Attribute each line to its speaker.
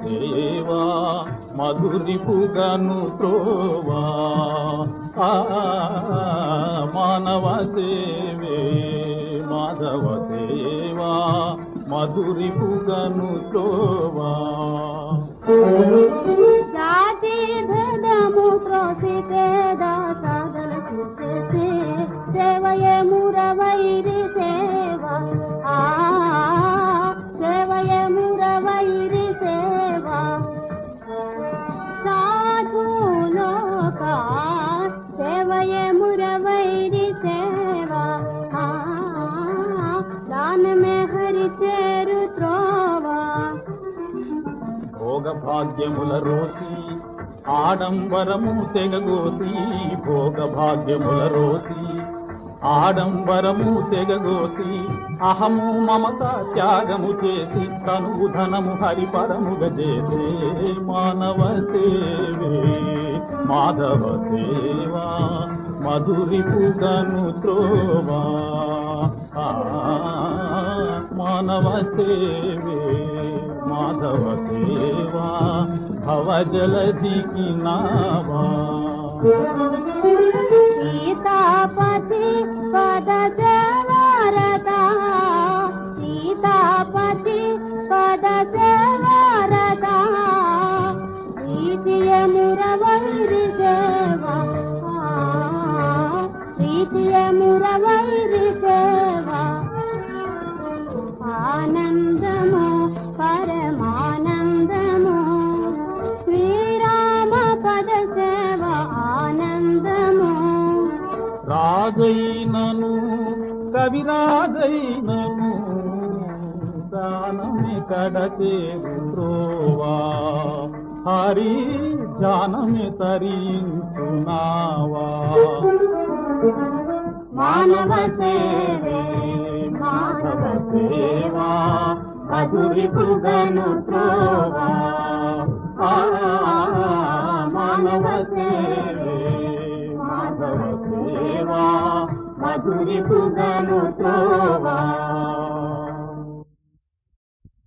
Speaker 1: సేవా మధురిపుగను త్రోవా ఆ, మానవ సేవే మాధవ సేవా మధురిపుగను త్రోవా
Speaker 2: జాతి భేదము త్రోసి పేద సాధన చేసే సేవయే మురవైరి సేవ ఆ సేవయే మురవైరి సేవ సాధులోక సేవయే మురవైరి సేవ ఆ దానమే హరి చేరు త్రోవా
Speaker 1: భోగ భాగ్యముల రోసి ఆడంబరము తెగగోసి భోగ భాగ్యముల రోసి ఆడంబరము తెగగోసి అహము మమత త్యాగము చేసి తనువు ధనము హరిపరముగ చేసే మానవ సేవే మాధవ సేవా మధురిపుగను త్రోవా ఆ, మానవ సేవే మాధవ సేవా భవజలధికి నావా
Speaker 2: సీతాపతి పద సేవారత సీతాపతి పద సేవారత ప్రీతియ మురవైరి సేవ ప్రీతియ మురవైరి సేవ ఆనందము పరమానందము శ్రీరామ పద సేవ ఆనందము
Speaker 1: రాజైనను కవిరాజైనను దానమి కడతేరు త్రోవా హరి జానమి తరించునావా
Speaker 2: మానవ సేవే
Speaker 1: మాధవ సేవా మధురి పుగను త్రోవా ఆ, మానవ సేవే మాధవ సేవా మధురి పుగను త్రోవా